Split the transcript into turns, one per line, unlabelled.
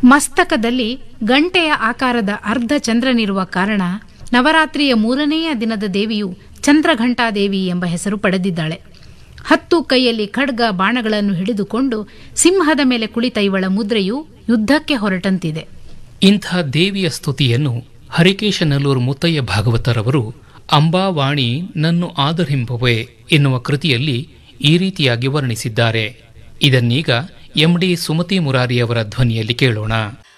ಮಸ್ತಕದಲ್ಲಿ ಗಂಟೆಯ ಆಕಾರದ ಅರ್ಧ ಚಂದ್ರನಿರುವ ಕಾರಣ ನವರಾತ್ರಿಯ ಮೂರನೆಯ ದಿನದ ದೇವಿಯು ಚಂದ್ರಘಂಟಾದೇವಿ ಎಂಬ ಹೆಸರು ಪಡೆದಿದ್ದಾಳೆ ಹತ್ತು ಕೈಯಲ್ಲಿ ಖಡ್ಗ ಬಾಣಗಳನ್ನು ಹಿಡಿದುಕೊಂಡು ಸಿಂಹದ ಮೇಲೆ ಕುಳಿತ ಇವಳ ಮುದ್ರೆಯು ಯುದ್ಧಕ್ಕೆ ಹೊರಟಂತಿದೆ
ಇಂಥ ದೇವಿಯ ಸ್ತುತಿಯನ್ನು ಹರಿಕೇಶನಲ್ಲೂರು ಮುತ್ತಯ್ಯ ಭಾಗವತರವರು ಅಂಬಾವಾಣಿ ನನ್ನು ಆದರಿಂಬುವೆ ಎನ್ನುವ ಕೃತಿಯಲ್ಲಿ ಈ ರೀತಿಯಾಗಿ ವರ್ಣಿಸಿದ್ದಾರೆ ಇದನ್ನೀಗ ಎಂ ಡಿ ಸುಮತಿ ಮುರಾರಿಯವರ ಧ್ವನಿಯಲ್ಲಿ ಕೇಳೋಣ